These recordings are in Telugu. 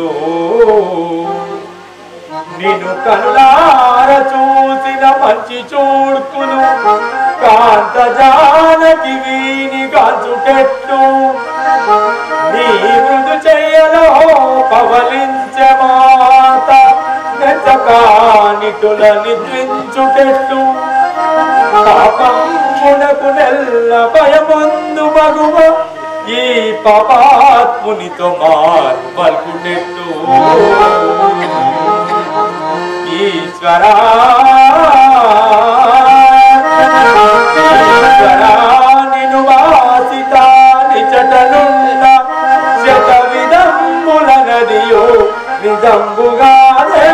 నిన్ను కళ్ళార చూసిన మంచి చూడుకును కాంత జానకి వీని కాచుకెట్టు నీ మృదు చెయ్యలో పవలించే మాత నెచ్చకానిటుల నిద్రించుకెట్టు పాపమునకు నెల్ల భయమందు మగువ ఈ పాపాత్మునితో మార్పల్కునెట్టు ఈశ్వరా ఈశ్వరా నిను వాసిత నిచటనున్న శత విధముల నదియో నిజంబుగానే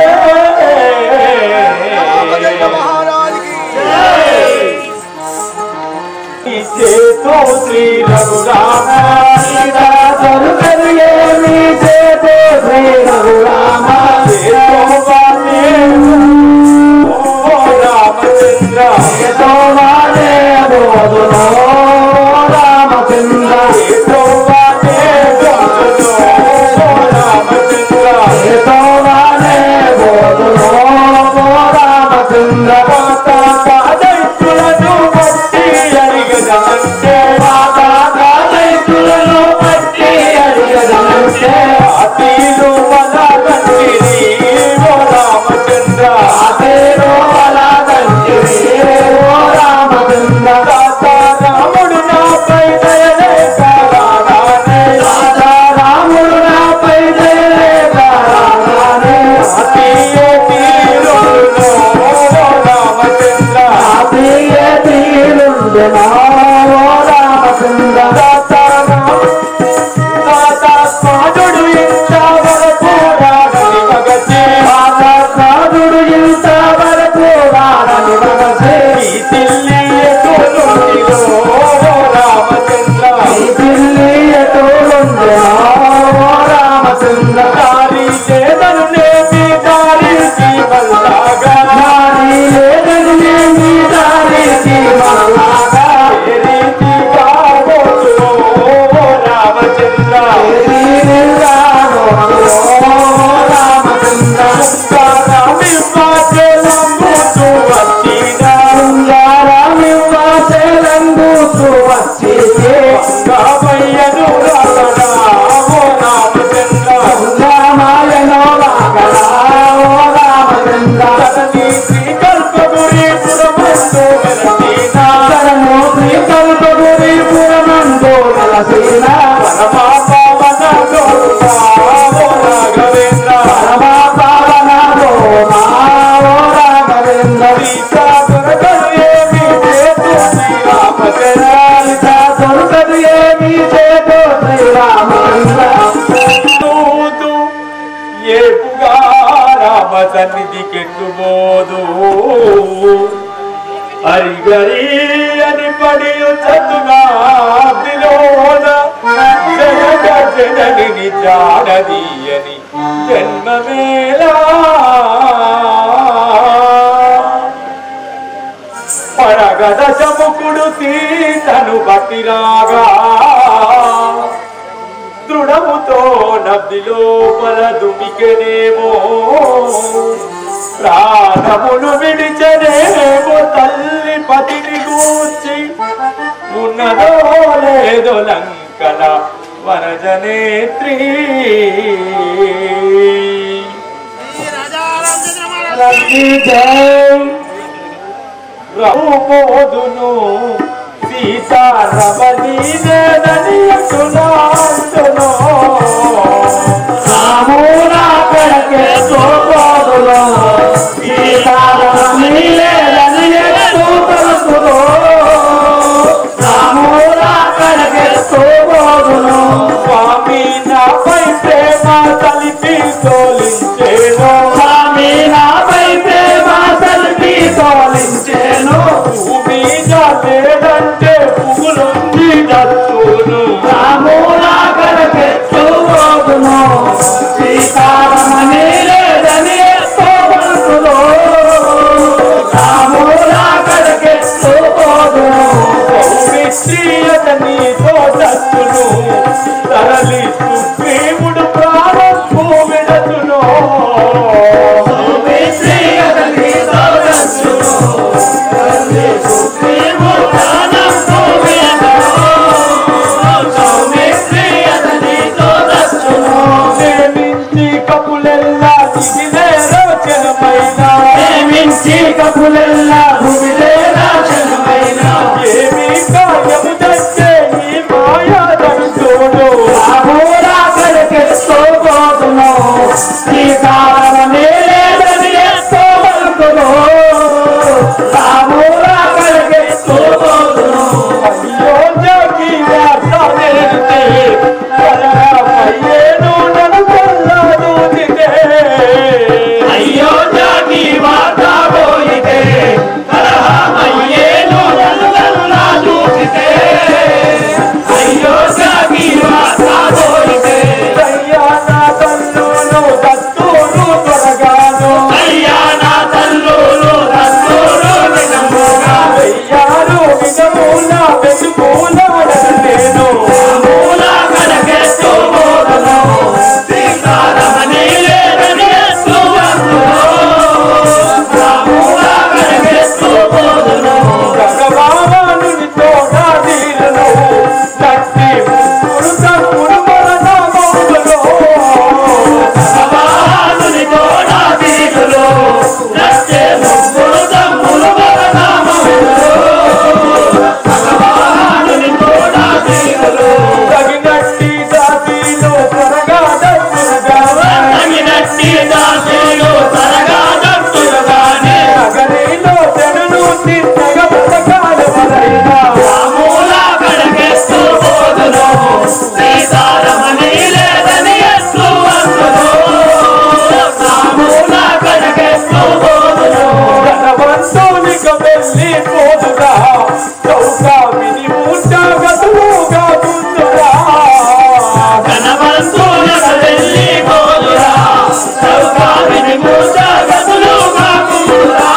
చేతో శ్రీ రఘురామ ఏమి చేతే శ్రీ రఘురామ రామచంద్ర ఏదో వాడే బోధులో రామచంద్ర ఏదో వాడే బోధులో రామచంద్ర ఏదో వాడే బోధులో రామచంద్ర పాదైతులను బట్టి అడిగదంటే మాతా దైతులను బట్టి అడిగదంటే అతీలు వల గంటిరి ఓ రామచంద్ర అదేరో అలా తండ్రి ఓ రామచంద్ర తాత రాముడు నాపై దయలేక రాగానే రాజా రాముడు నాపై దయలేదారానే అతీయే తీరులో ఓ రామచంద్ర ఆపియ తీరుండెనా ఓ రామచంద్ర తాత రాముడు తాత స్వాదుడు ఇంత వరకు రాగని మగచి మాతా సాధుడు ఇంత వరకు రాడని వగసే ఈ తిల్లి ఎదురునిలో ఓ రామచంద్ర ఈ పిల్లి ఎటులుండెనా ఓ రామచంద్ర దారి చేదను నేమి దారి జీవల్లాగా నాది లేదని నీ దారికి మరలాగా ఏ రీతి కాబోతు ఓ రామచంద్ర తీరిల్లాను ఓ రామచంద్ర కారమివ్వజలంబుతు వచ్చిన రంగారామివ్వాసెలంబూతు వచ్చితే కామయ్యను రాగడా ఓ రామచంద్ర రామాయణో రాగడా ఓ రామచంద్ర తనని శ్రీకల్పగురి పురమందు వెలసిన శరణు శ్రీకల్పగురి పురమందు వెలసిన పరమాత్మన గోరుడా ఓ రాఘవేంద్ర పరమా పావన రోమా ఓ రాఘవేంద్ర సీతా దొరకలు ఏమి చేతు శ్రీరామచంద్ర సీతా దొరకదు ఏమీ చేతో శ్రీరామచంద్ర దూదు ఏపుగా రామ సన్నిధి కెట్టుబోదు హరిగరి అని పడి చతుగా విలోన జగ జనని జాడదీయని జన్మమేలా పరగద చముకుడు సీతను బతిరాగా దృఢముతో నవ్వి లోపల దుమికెనేమో ప్రాణమును విడిచనేమో తల్లి పతిని గూర్చి ఉన్నదో లేదో లంకల వరజనేత్రి రవి జై రఘుబోధును సీతారమణి నేననియకునాంతును రామునా కడకే తోపోదులో సీతారామీలే రనియకు పలుకులో రామునా కడకే తోపోదులో స్వామి నాపై ప్రేమ కలిపి తోలించేను స్వామి నాపై ప్రేమ సల్పి తోలించేను భూమి లేదంటే పువ్వులుంది దత్తును రామునా కడకే తోపోదులో సీతారామని లేదని తోపలుకులో రామునా కడకే తోపోదులో నీతో దత్తును తరలి సుగ్రీవుడు ప్రాణం భూమిడ చీకపులెల్ల భూమిదే నాశనమైన ఏమి కార్యము తెచ్చే ఈ మాయాదంతుడు రాముడా కడకెత్తుకోదును ఈ కాలం నేలేదని ఎత్తో పలుకును రాముడా కడకెత్తుకోదును అయ్యో జగి వార్తలేనితే పరమయ్యేను నన్ను కొల్లాదు అయ్యో జాతి వాత పోయితే కలహమయ్యేను నన్నున్నా చూసితే అయ్యో జాతి వాత పోయితే కళ్యాణ తల్లును దత్తును త్వరగాను అయ్యా నా తల్లులు తల్లులు నిజముగా అయ్యారు విధముల వెతుకుల నేను మూల కడకెత్తు మోదను సీతారమణి లేదని ఎత్తు అందును మూల కడకెత్తు మోదను భగవానుని తోట తీరును లక్ష్మి పురుష పురుమరణ మోదులో భగవానుని తోడ తీరులు నచ్చే ముగ్గురు తమ్ములు బలనామములు భగవానుని తోడ తీరులు తగినట్టి జాతిలో త్వరగా దక్కునగా తగినట్టి దాసులు త్వరగా దట్టులుగానే నగరిలో జనులు తిన్నగ పథకాల వలైనా రాముల కడకెత్తు పోదును సీతారమణి లేదని ఎత్తు అందును రాముల కడకెత్తు పోదును ధనవంతునిక వెళ్ళి పోదుగా చౌకా విని మూటగతులుగా కుందురా ఘనవంతులకు వెళ్ళి పోదురా సౌకావిని మూస గదులు కాకురా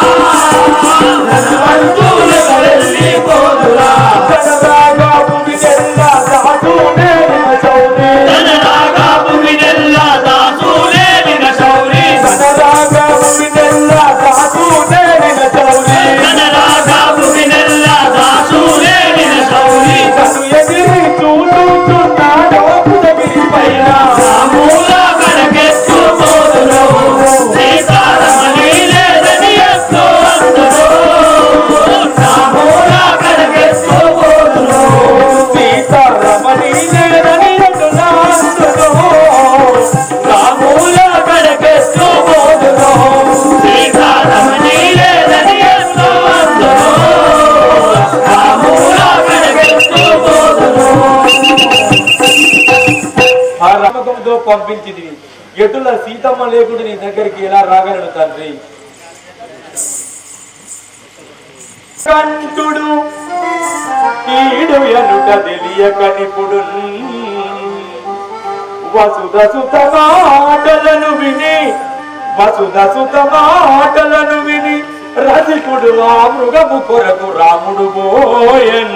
ఘనవంతులకు వెళ్ళి పోదురా ధనరాగా భూమిదెల్లా దాటునే చౌరి ధనరాగా భూమినెల్ల దాసులే నిన శౌరి ధనరాగా భూమిదెల్లా దాటునే చౌరి ధనరాగా భూమినెల్ల దాసులే నిన శౌరి తను ఎగిరి చూడుతున్నాడో పుదగిరి పైన రాముల కడకెత్తు పోదును సీతారమణి లేదని ఎత్తు అందును రాముల కడకెత్తు పోదును సీతారమణి లేదని ఎటులాంతును రాముల కడకెత్తు పోదును సీతారమణి లేదని ఎత్తు అందును రాముల కడకెత్తు పోదును ఆ రమకంతో పంపించింది ఎటుల సీతమ్మ లేకుండా నీ దగ్గరికి ఎలా రాగలడు తండ్రి కంటుడు కీడు ఎనుట తెలియక నిపుడు వసుధ సుత మాటలను విని వసుధ సుత మాటలను విని రసికుడు ఆ మృగము కొరకు రాముడు పోయన్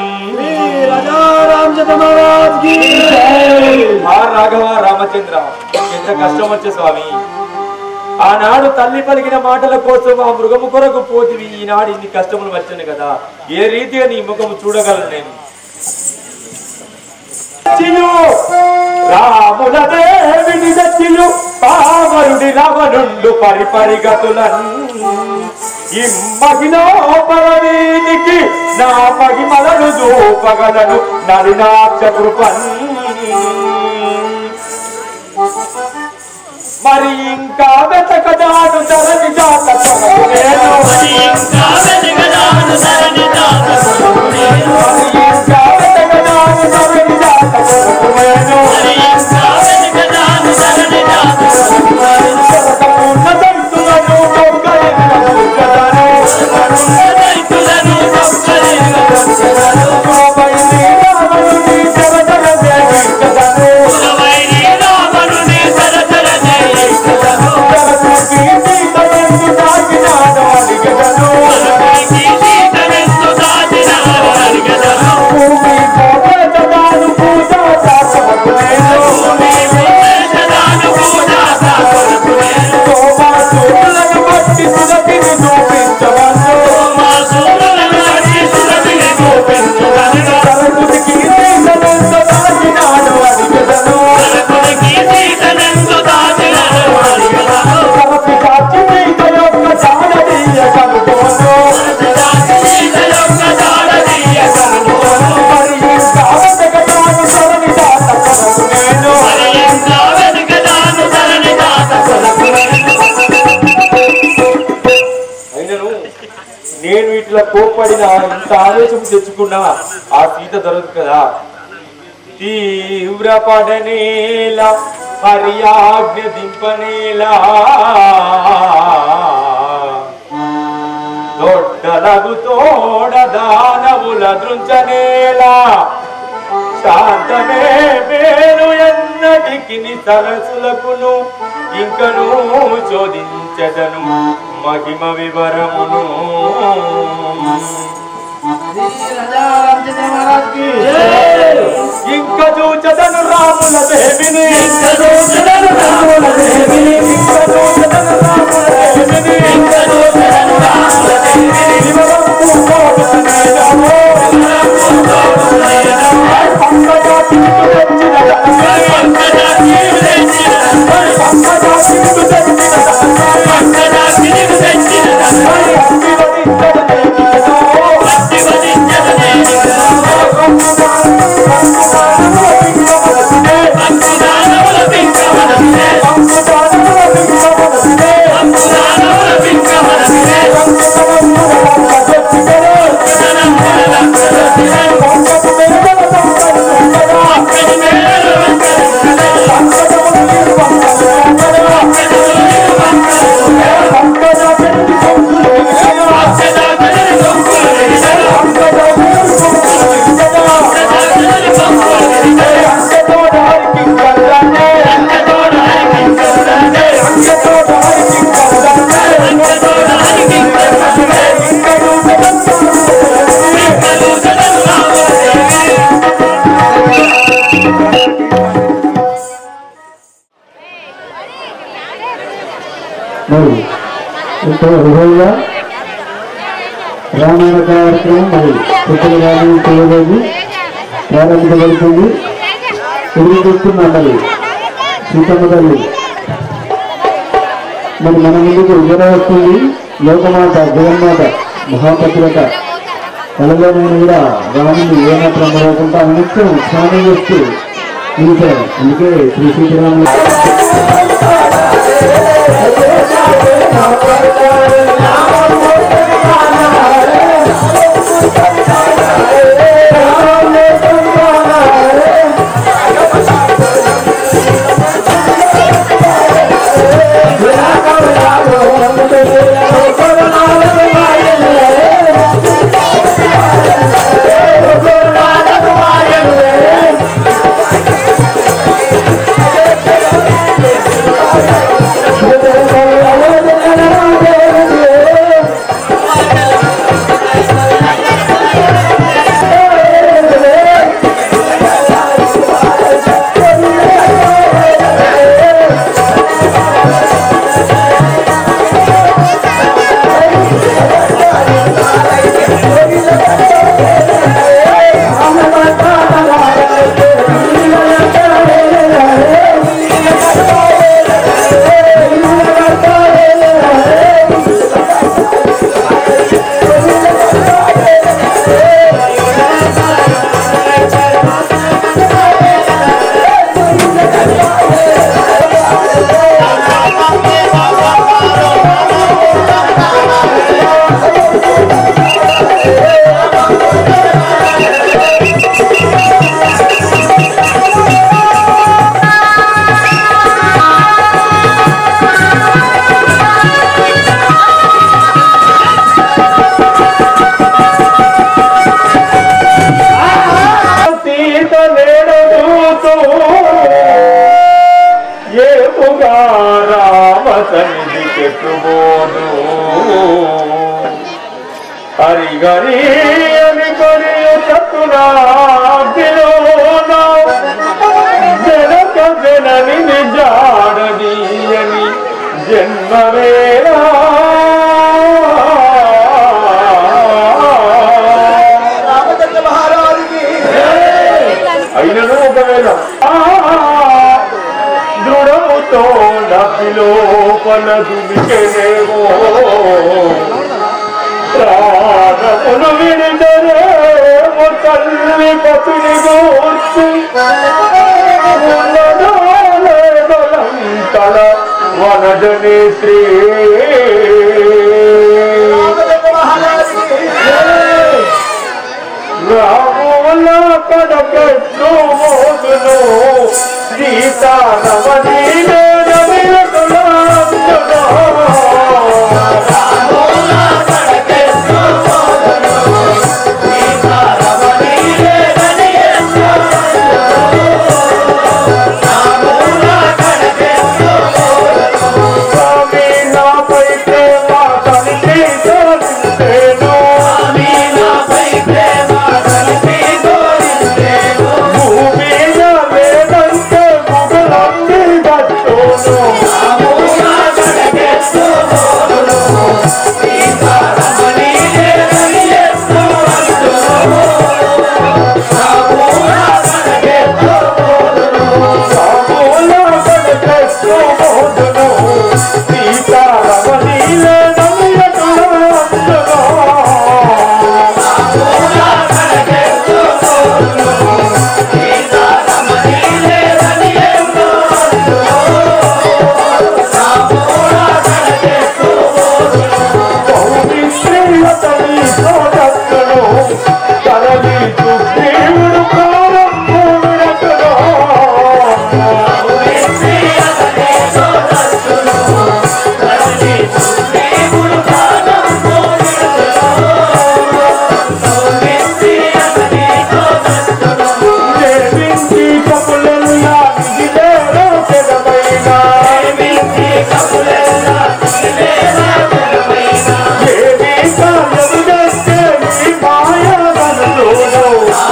ఆ రాఘవ రామచంద్ర ఎంత కష్టం వచ్చే స్వామి ఆనాడు తల్లి పలికిన మాటల కోసం ఆ మృగము కొరకు పోతివి ఈనాడు ఇన్ని కష్టములు వచ్చాను కదా ఏ రీతిగా నీ ముఖము చూడగలను నేను చియు రాముల దేవిని దచ్చియు పామరుడి రావణుండు పరిపరిగతులన్ ఇమ్మగినో పరవీనికి నా మహిమలను చూపగలను నలినాక్ష కృపన్ మరి ఇంకా వెతకదాను ధరణి జాత కొరకు నేను మరి ఇంకా వెతకదాను ధరణి జాత కొరకు నేను. మరి ఇంకా వెతకదాను ధరణి జాత కొరకు నేను మరి ఇంకా వెతకదాను ధరణి జాత కొరకు నేను. కొరకమున్న దంతులను దొంగలిన దుర్గదను. రైతులను భక్తులను భక్తులను కోపైని రావణుని జగదగ దేవించదను. నేను ఇట్లా కోప్పడినా ఇంత ఆవేశం తెచ్చుకున్నా ఆ సీత దొరకదు కదా తీవ్ర పడనేలా హరియాజ్ఞ దింపనేలా దొడ్డలగు తోడ దానవుల దృంచనేలా శాంతమే వేరు ఎన్నటికి సరసులకును ఇంకను చోదించదను మహిమ వివరమును ఇంక చూచదను రాముల దేవిని ఇంక చూచదను రాముల దేవిని ఇంక చూచదను రాముల దేవిని ఇంక చూచదను రాముల దేవిని వివరము కోరుతనేనమో పంకజా తిరుగు తెచ్చిన పంకజా తిరుగు తెచ్చిన పంకజా తిరుగు తెచ్చిన మరి ఎంతో విధంగా రామాయణ కార్యక్రమం మరి పుస్తక గానం చేయబడి ప్రారంభించబడుతుంది ఎదురు చూస్తున్న మరి సీతమ్మ తల్లి మరి మన ముందుకు విజయ వస్తుంది లోకమాత జగన్మాత మహాపత్రిక కలలోనైనా కూడా రాముని ఏమాత్రం మరవకుండా నిత్యం స్నానం చేస్తూ నిలిచారు అందుకే శ్రీ సీతారాములు సీత నేడదూతూ ఏపుగా రామ సన్నిధి చెట్టుబోదు హరి గరి అని కొరియు చతునా జనక జనని జాడదీయని జన్మవేరా అయినను ఒకవేళ ఆ, దృఢముతో నది లోపల దుమికెనేమో ప్రాణములు విడిదరేమో తల్లి పతిని గూర్చి తల వనజని శ్రీ రాముల కడకెట్లు మోదును సీతారమణీలే రవిరతులాంతును. స్వామి నాపై ప్రేమ కలిగి తోరించేను. భూమిన లేదంటే ముగలంది గట్టును. రాముల కడకెట్లు మోదును సీతారమణీలే రవిరతులాంతును. పౌరిశ్రీయతని సోదత్తును తరలి సుగ్రీవుడు ప్రారంభు విరతును దేవించి కపులెల్లా నిగిలేరో తెరవైన దేవి కార్యము చేస్తే నీ మాయ మనలోను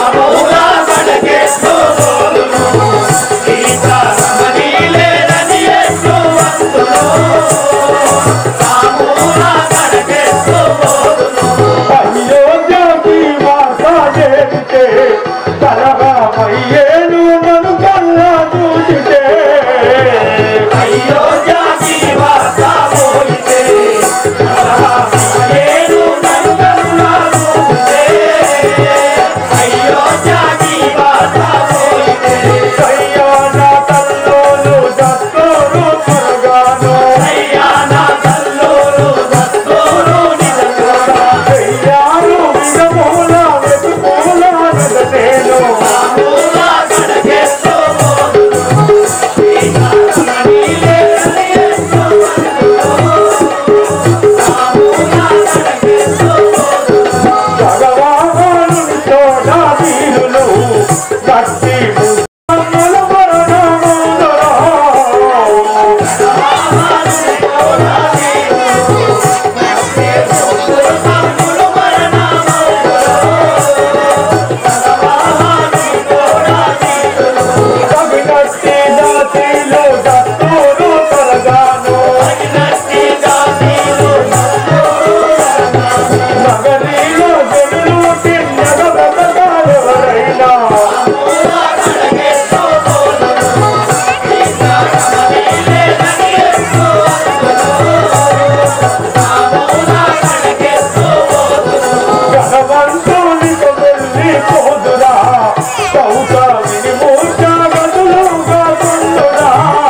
అయోధ్యకి వాస చేస్తే తరహమయ్యేను నన్ను కల్లా చూచితే కయ్యాన తల్లోలు దత్తోరు త్వరగాను కయ్యారు విధమూల వెతుమూల నేను భగవానుని తోడా వీరులు భక్తి ముల మరణములో కవినట్టి జాతిలో దత్తూరు త్వరగాను నగరీలో జనులు తిన్నగ బ్రతకాలెవరైనా గణవంతునికి వెళ్ళి పోదురా సౌక విని మూర్ఛ గదులుగా కొండురా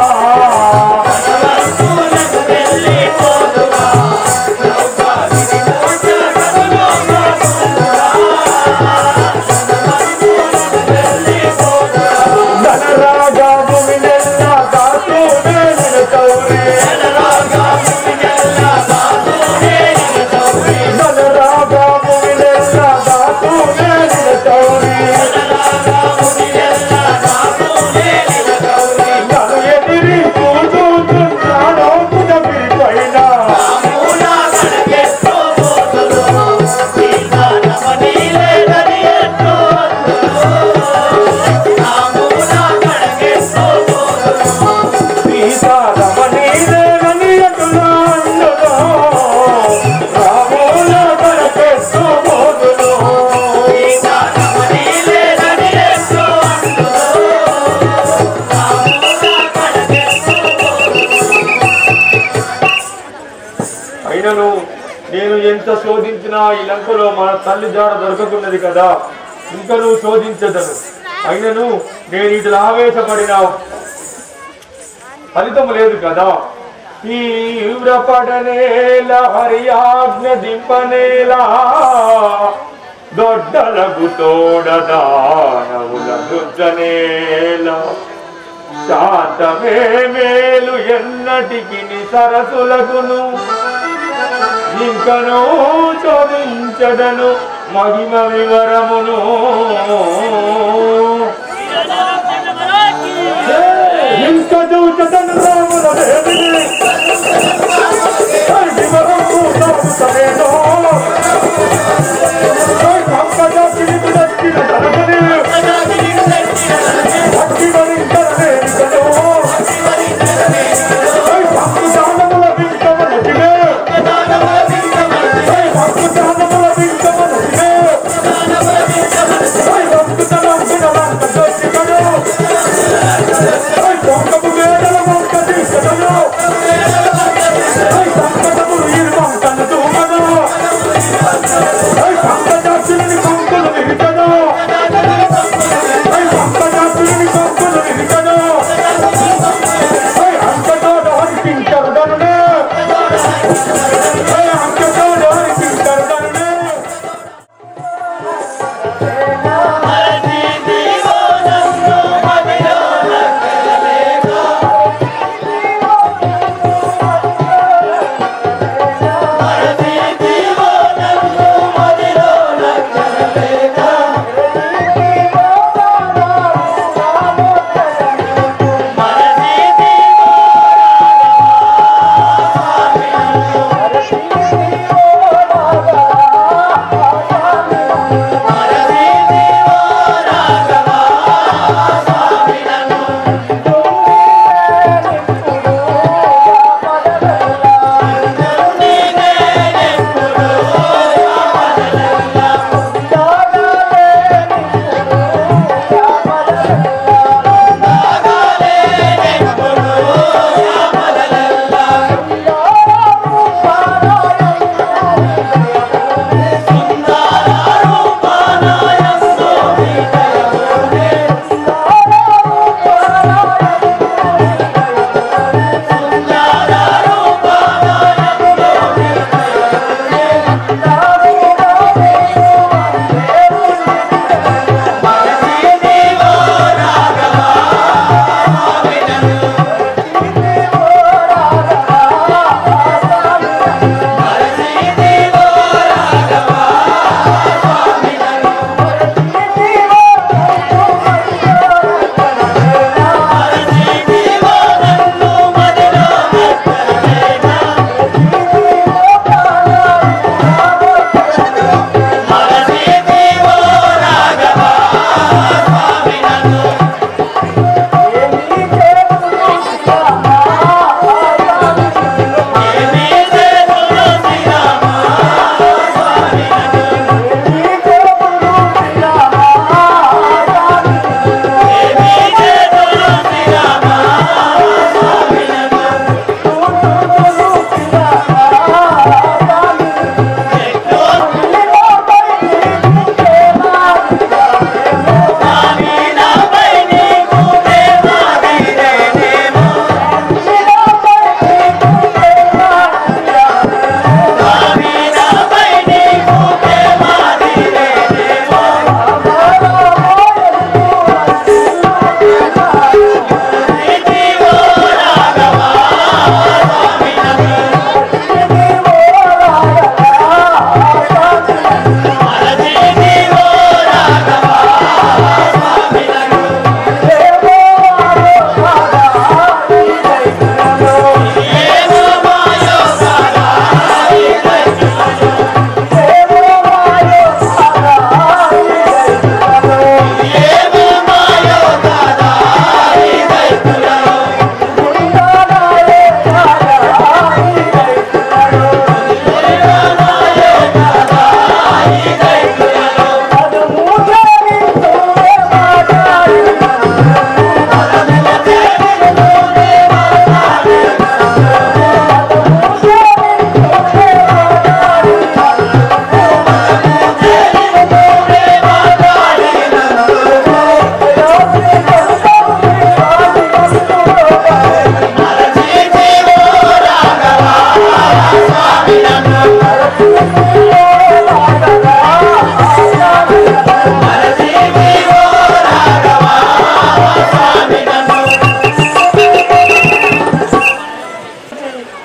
ధనరాగా భూమినెల్ల దాతూనే నిలతౌరి ధనరాగా భూమినెల్ల దాతూనే నిలతౌరి నన్ను ఎదిరి కూతుతున్నాడో కుదపిరి పైన సీతారమణీదేవని అటులాండులో రామోల కడకెత్తు మోదులో అయినను నేను ఎంత శోధించినా ఈ లంకలో మన తల్లి జాడ దొరకకున్నది కదా ఇంకా నువ్వు శోధించదను అయినను నేను ఇటు ఆవేశపడిన ఫలితం లేదు కదా తీవ్రపడనేల హరియాజ్ఞ దింపనేలా దొడ్డలకు తోడదానవుల దుర్జనేల శాంతమే మేలు ఎన్నటికి సరసులకును ఇంకను చోదించదను మహిమ వివరమును ఇంక చూచదను రాముల వేదిని వివరము సాగుతలేదో పంకజ పిలిపి దక్కిన తరగని భక్తి వరించలేనికను భక్తి దానముల వింకమనసినే భక్తి దానముల వింకమనసినే భక్తి తలంపిన వంక దొచ్చికను దొంగము వేదల వంక తీసుకను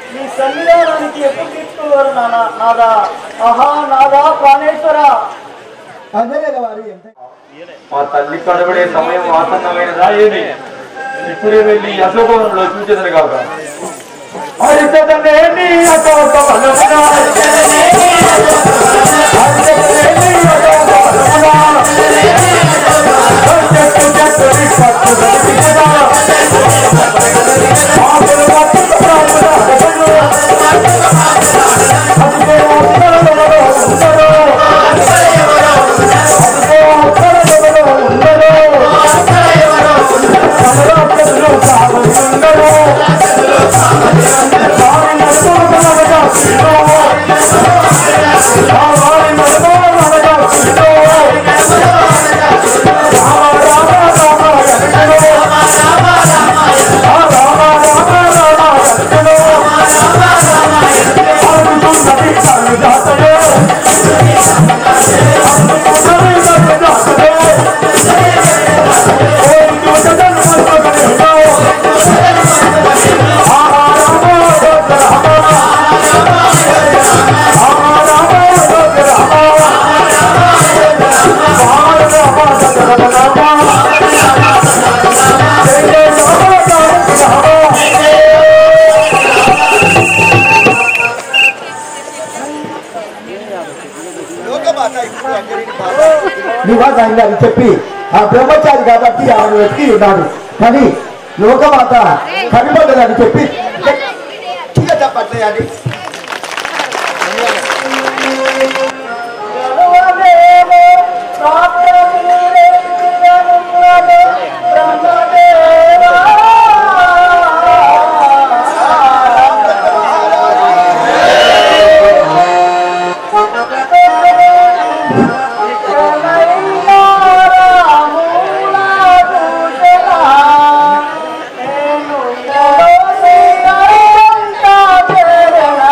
మీ సన్నిధానానికి ఎప్పుడు తీసుకున్నారు నానా నాదా ఆహా నాదా ప్రాణేశ్వర అంజనేయ వారు ఎంత మా తల్లి కడబడే సమయం ఆసన్నమైనదా ఏమి ఇప్పుడే వెళ్ళి అశోకవనంలో చూచేదని కాక హరితనేమి అశోక వనమునా. హరితనేమి అశోక వనమునా. చెట్టు చెట్టు నిప్పట్టు వెలిగినా. ఆకులు పట్టుకు ప్రాణుల అడగను. అదిగో అక్కడ ఎవరో ఉండరు. అదిగో అక్కడ ఎవరో ఉండరు. సమరాత్రులు కావలి ఉండరు. వారి నడుమనగా శిలో. ఆ వారి నడుమనగా శిలో. రామ రామ రామ ఎరుకలో. ఆ రామ రామ రామ ఎరుకలో. అందుతున్నది కళ్ళు దాతలో. అందుతున్నది కళ్ళు దాతలో. ఓ దుర్గదను మల్పగలిలో. నివాస అయిందని చెప్పి ఆ బ్రహ్మచారి కాబట్టి ఆమె వెతికి ఉన్నాడు కానీ లోకమాత కనిపడ్డదని చెప్పి గట్టిగా చెప్పట్లేదని గలవలేమో సాత్రమీరే తిరనున్నదే బ్రహ్మదేవా. ఇకనైనా రాముల దూషణ, నేను ఎడో నీ అరికంట చేరనా.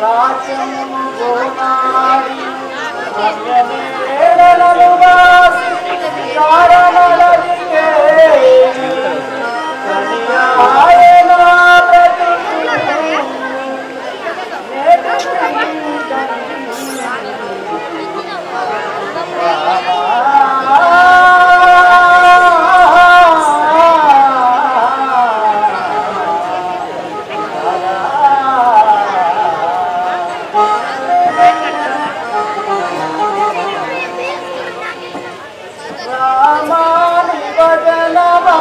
రాజ్యమును గోనాడి అన్యనేడలను వాసి కారణలదిగే కనియాయన బ్రతుకు రామాని భజన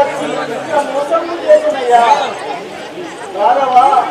వచ్చి ఇంత మోసం చేసినయ్యా రాఘవా